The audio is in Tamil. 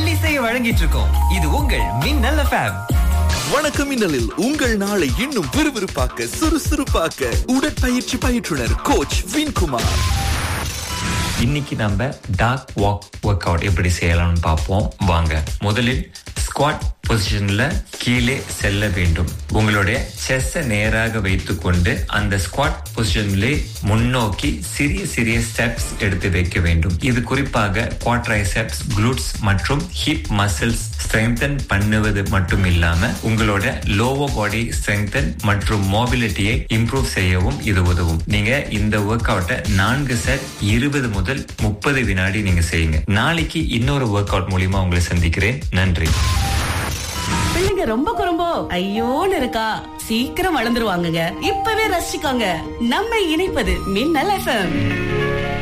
நல்லிசையை வழங்கிட்டு இருக்கோம் இது உங்கள் மின்னல் எஃப்எம் வணக்கம் மின்னலில் உங்கள் நாளை இன்னும் விறுவிறுப்பாக்க சுறுசுறுப்பாக்க உடற்பயிற்சி பயிற்றுனர் கோச் வின்குமார் இன்னைக்கு நம்ம டார்க் வாக் ஒர்க் அவுட் எப்படி செய்யலாம்னு பார்ப்போம் வாங்க முதலில் ஸ்குவாட் பொசிஷன்ல கீழே செல்ல வேண்டும் உங்களுடைய செஸ்ஸை நேராக வைத்துக்கொண்டு அந்த ஸ்குவாட் பொசிஷன்லே முன்னோக்கி சிறிய சிறிய ஸ்டெப்ஸ் எடுத்து வைக்க வேண்டும் இது குறிப்பாக குவாட்ரைசெப்ஸ் குளூட்ஸ் மற்றும் ஹிப் மசில்ஸ் ஸ்ட்ரெங்தன் பண்ணுவது மட்டும் இல்லாம உங்களோட லோவர் பாடி ஸ்ட்ரெங்தன் மற்றும் மோபிலிட்டியை இம்ப்ரூவ் செய்யவும் இது உதவும் நீங்க இந்த ஒர்க் அவுட்டை நான்கு செட் இருபது முதல் முப்பது வினாடி நீங்க செய்யுங்க நாளைக்கு இன்னொரு ஒர்க் அவுட் மூலியமா உங்களை சந்திக்கிறேன் நன்றி பிள்ளைங்க ரொம்ப குறும்போ ஐயோன்னு இருக்கா சீக்கிரம் வளர்ந்துருவாங்கங்க இப்பவே ரசிச்சுக்கோங்க நம்ம இணைப்பது மின்னல் எஃப்எம்